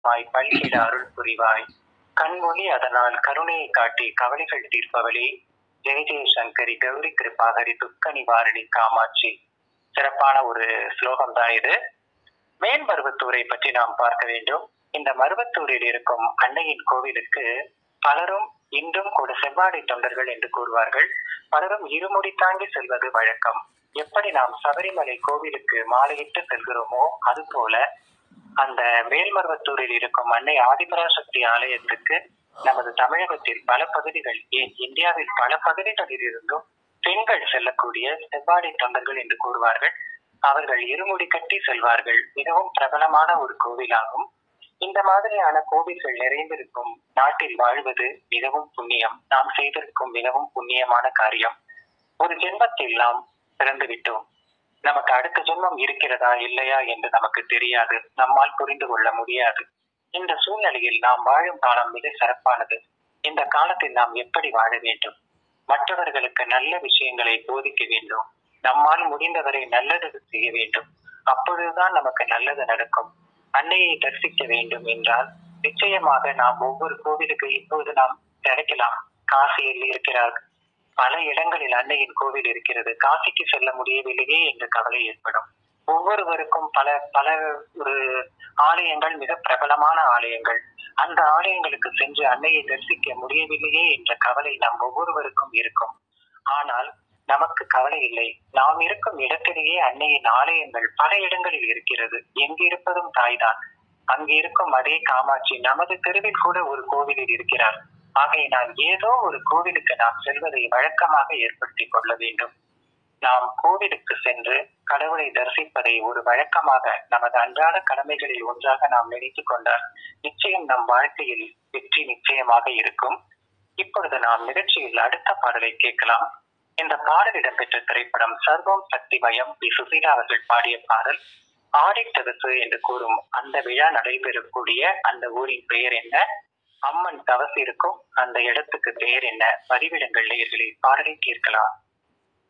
மாய் பல்கிட அருள் புரிவாய் கண்மொழி அதனால் கருணையை காட்டி கவலைகள் தீர்ப்பவளே ஜெய ஜெய சங்கரி கௌரி கிருபாகரி துக்க நிவாரணி காமாட்சி சிறப்பான ஒரு ஸ்லோகம் தான் இது மேல்மருவத்தூரை பற்றி நாம் பார்க்க வேண்டும் இந்த மருவத்தூரில் இருக்கும் அன்னையின் கோவிலுக்கு பலரும் இன்றும் கூட செவ்வாடை தொண்டர்கள் என்று கூறுவார்கள் பலரும் இருமுடி தாங்கி செல்வது வழக்கம் எப்படி நாம் சபரிமலை கோவிலுக்கு மாலையிட்டு செல்கிறோமோ அதுபோல அந்த மேல்மருவத்தூரில் இருக்கும் அன்னை ஆதிபராசக்தி ஆலயத்துக்கு நமது தமிழகத்தில் பல பகுதிகள் ஏன் இந்தியாவில் பல பகுதிகளில் இருந்தும் பெண்கள் செல்லக்கூடிய செவ்வாடை தொண்டர்கள் என்று கூறுவார்கள் அவர்கள் இருமுடி கட்டி செல்வார்கள் மிகவும் பிரபலமான ஒரு கோவிலாகும் இந்த மாதிரியான கோவில்கள் நிறைந்திருக்கும் நாட்டில் வாழ்வது மிகவும் புண்ணியம் நாம் செய்திருக்கும் மிகவும் புண்ணியமான காரியம் ஒரு ஜென்மத்தில் நாம் பிறந்து விட்டோம் நமக்கு அடுத்த ஜென்மம் இருக்கிறதா இல்லையா என்று நமக்கு தெரியாது நம்மால் புரிந்து கொள்ள முடியாது இந்த சூழ்நிலையில் நாம் வாழும் காலம் மிக சிறப்பானது இந்த காலத்தில் நாம் எப்படி வாழ வேண்டும் மற்றவர்களுக்கு நல்ல விஷயங்களை போதிக்க வேண்டும் நம்மால் முடிந்தவரை நல்லது செய்ய வேண்டும் அப்பொழுதுதான் நமக்கு நல்லது நடக்கும் அன்னையை தரிசிக்க வேண்டும் என்றால் நிச்சயமாக நாம் ஒவ்வொரு கோவிலுக்கு இப்போது நாம் நினைக்கலாம் காசியில் இருக்கிறார் பல இடங்களில் அன்னையின் கோவில் இருக்கிறது காசிக்கு செல்ல முடியவில்லையே என்ற கவலை ஏற்படும் ஒவ்வொருவருக்கும் பல பல ஒரு ஆலயங்கள் மிக பிரபலமான ஆலயங்கள் அந்த ஆலயங்களுக்கு சென்று அன்னையை தரிசிக்க முடியவில்லையே என்ற கவலை நம் ஒவ்வொருவருக்கும் இருக்கும் ஆனால் நமக்கு கவலை இல்லை நாம் இருக்கும் இடத்திலேயே அன்னையின் ஆலயங்கள் பல இடங்களில் இருக்கிறது எங்கு இருப்பதும் தாய்தான் அங்கு இருக்கும் அதே காமாட்சி நமது தெருவில் கூட ஒரு கோவிலில் இருக்கிறார் ஆகையினால் ஏதோ ஒரு கோவிலுக்கு நாம் செல்வதை வழக்கமாக ஏற்படுத்திக் கொள்ள வேண்டும் நாம் கோவிலுக்கு சென்று கடவுளை தரிசிப்பதை ஒரு வழக்கமாக நமது அன்றாட கடமைகளில் ஒன்றாக நாம் நினைத்துக் கொண்டால் நிச்சயம் நம் வாழ்க்கையில் வெற்றி நிச்சயமாக இருக்கும் இப்பொழுது நாம் நிகழ்ச்சியில் அடுத்த பாடலை கேட்கலாம் இந்த பாடல் இடம்பெற்ற திரைப்படம் சர்வம் சக்திமயம் பி சுசீலா அவர்கள் பாடிய பாடல் ஆடித்தவசு என்று கூறும் அந்த விழா நடைபெறக்கூடிய அந்த ஊரின் பெயர் என்ன அம்மன் தவசு இருக்கும் அந்த இடத்துக்கு பெயர் என்ன பதிவிடங்கள் நேயர்களை பாடலை கேட்கலாம்